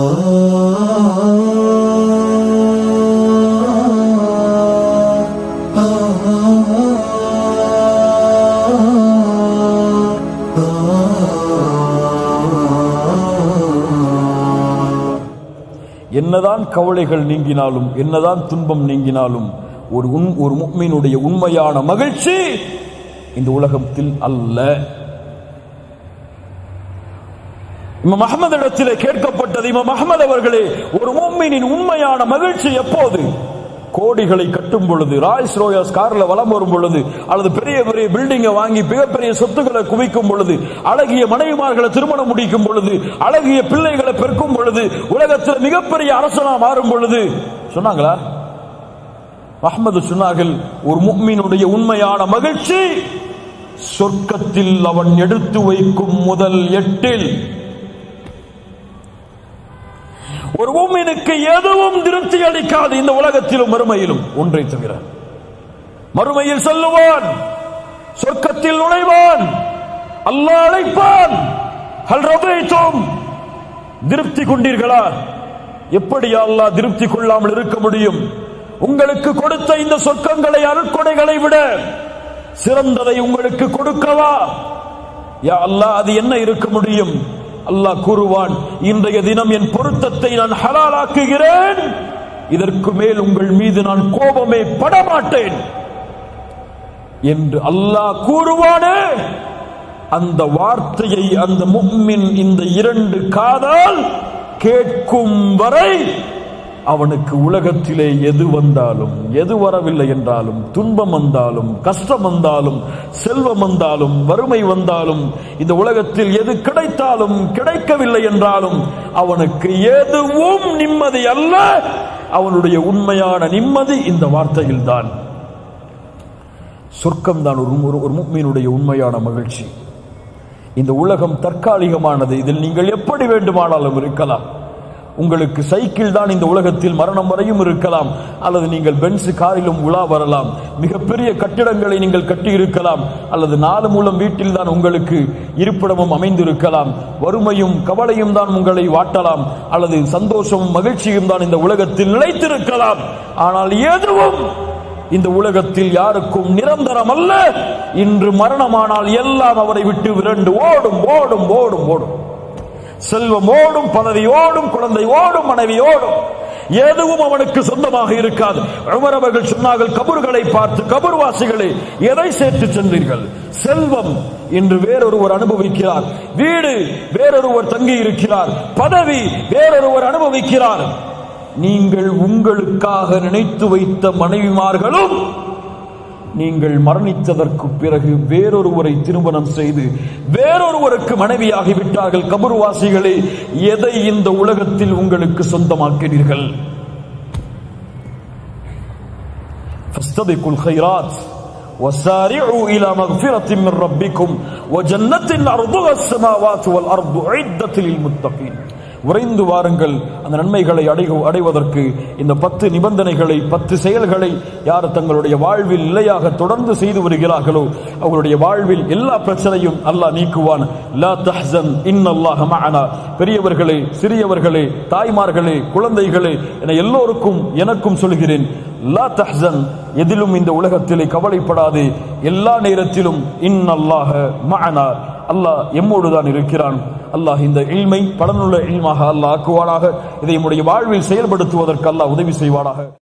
என்னதான் கவலைகள் நீங்கினாலும் என்னதான் துன்பம் நீங்கினாலும் ஒரு உன் ஒரு முக்மீனுடைய உண்மையான மகிழ்ச்சி இந்த உலகத்தில் அல்ல இமாம் அஹமது இடத்திலே கேட்கப்பட்டது இமாம் அஹமது அவர்களே ஒரு மூமினின் உண்மையான மகிழ்ச்சி எப்போது கோடிகளை கட்டும் பொழுது ராய்ஸ் ரோயஸ் கார்ல வலம் வரும் பொழுது அல்லது பெரிய பெரிய பில்டிங்கை வாங்கி மிகப்பெரிய சொத்துக்களை குவிக்கும் பொழுது அழகிய மனைவிமார்களை திருமணம் முடிக்கும் பொழுது அழகிய பிள்ளைகளை பெருக்கும் பொழுது உலகத்தில் மிகப்பெரிய அரசனா மாறும் பொழுது சொன்னாங்களா அஹ்மது சொன்னார்கள் ஒரு முக்மீனுடைய உண்மையான மகிழ்ச்சி சொர்க்கத்தில் அவன் எடுத்து வைக்கும் முதல் எட்டில் ஒரு மூமினுக்கு எதுவும் திருப்தி அளிக்காது இந்த உலகத்திலும் மறுமையிலும் ஒன்றை தவிர மறுமையில் சொல்லுவான் சொர்க்கத்தில் நுழைவான் அல்லாஹ் அழைப்பான் ஹல் ரதைத்தும் திருப்தி கொண்டீர்களா எப்படி அல்லாஹ் திருப்தி கொள்ளாமல் இருக்க முடியும் உங்களுக்கு கொடுத்த இந்த சொர்க்கங்களை அருட்கொடைகளை விட சிறந்ததை உங்களுக்கு கொடுக்கவா யா அல்லாஹ் அது என்ன இருக்க முடியும் அல்லாஹ் கூறுவான் இன்றைய தினம் என் பொருத்தத்தை நான் ஹலாலாக்குகிறேன் இதற்கு மேல் உங்கள் மீது நான் கோபமே படமாட்டேன் என்று அல்லாஹ் கூறுவானே அந்த வார்த்தையை அந்த முக்மின் இந்த இரண்டு காதால் கேட்கும் வரை அவனுக்கு உலகத்திலே எது வந்தாலும் எது வரவில்லை என்றாலும் துன்பம் வந்தாலும் கஷ்டம் வந்தாலும் செல்வம் வந்தாலும் வறுமை வந்தாலும் இந்த உலகத்தில் எது கிடைத்தாலும் கிடைக்கவில்லை என்றாலும் அவனுக்கு எதுவும் நிம்மதி அல்ல அவனுடைய உண்மையான நிம்மதி இந்த வார்த்தையில் தான் சொர்க்கம் தான் ஒரு ஒரு- ஒரு முக்மீனுடைய உண்மையான மகிழ்ச்சி இந்த உலகம் தற்காலிகமானது இதில் நீங்கள் எப்படி வேண்டுமானாலும் இருக்கலாம் உங்களுக்கு சைக்கிள் தான் இந்த உலகத்தில் மரணம் வரையும் இருக்கலாம் அல்லது நீங்கள் பென்ஸ் காரிலும் உலா வரலாம் மிகப்பெரிய கட்டிடங்களை நீங்கள் கட்டி இருக்கலாம் அல்லது நாலு மூலம் வீட்டில் தான் உங்களுக்கு இருப்பிடமும் அமைந்திருக்கலாம் வறுமையும் கவலையும் தான் உங்களை வாட்டலாம் அல்லது சந்தோஷமும் மகிழ்ச்சியும் தான் இந்த உலகத்தில் நிலைத்திருக்கலாம் ஆனால் எதுவும் இந்த உலகத்தில் யாருக்கும் நிரந்தரம் அல்ல இன்று மரணமானால் எல்லாம் அவரை விட்டு விரண்டு ஓடும் ஓடும் ஓடும் ஓடும் செல்வம் ஓடும் பதவி ஓடும் குழந்தை ஓடும் மனைவி ஓடும் எதுவும் அவனுக்கு சொந்தமாக இருக்காது உமர் அவர்கள் சொன்னார்கள் கபர்களை பார்த்து கபர்வாசிகளே எதை சேர்த்து சென்றீர்கள் செல்வம் இன்று வேறொருவர் அனுபவிக்கிறார் வீடு வேறொருவர் தங்கி இருக்கிறார் பதவி வேறொருவர் அனுபவிக்கிறார் நீங்கள் உங்களுக்காக நினைத்து வைத்த மனைவிமார்களும் நீங்கள் மரணித்ததற்கு பிறகு வேறொருவரை திருமணம் செய்து வேறொருவருக்கு மனைவியாகி விட்டார்கள் கபர்வாசிகளே எதை இந்த உலகத்தில் உங்களுக்கு சொந்தமாக்கினீர்கள் فاستبقوا الخيرات وسارعوا إلى مغفرة من ربكم وجنة أرضها السماوات والأرض عدة للمتقين விரைந்து வாருங்கள் அந்த நன்மைகளை அடை அடைவதற்கு இந்த பத்து நிபந்தனைகளை பத்து செயல்களை யார் தங்களுடைய வாழ்வில் நிலையாக தொடர்ந்து செய்து வருகிறார்களோ அவர்களுடைய வாழ்வில் எல்லா பிரச்சனையும் அல்லாஹ் நீக்குவான் லா தஹ்சன் இன்னல்லாஹ மஅனா பெரியவர்களே சிறியவர்களே தாய்மார்களே குழந்தைகளே என எல்லோருக்கும் எனக்கும் சொல்கிறேன் லா தஹ்சன் எதிலும் இந்த உலகத்திலே கவலைப்படாதே எல்லா நேரத்திலும் இன்னல்லாஹ மஅனா அல்லாஹ் எம்மோடு தான் இருக்கிறான் அல்லாஹ் இந்த இல்மை பலனுள்ள இல்மாக அல்லாஹ் ஆக்குவானாக இதை நம்முடைய வாழ்வில் செயல்படுத்துவதற்கு அல்லாஹ் உதவி செய்வானாக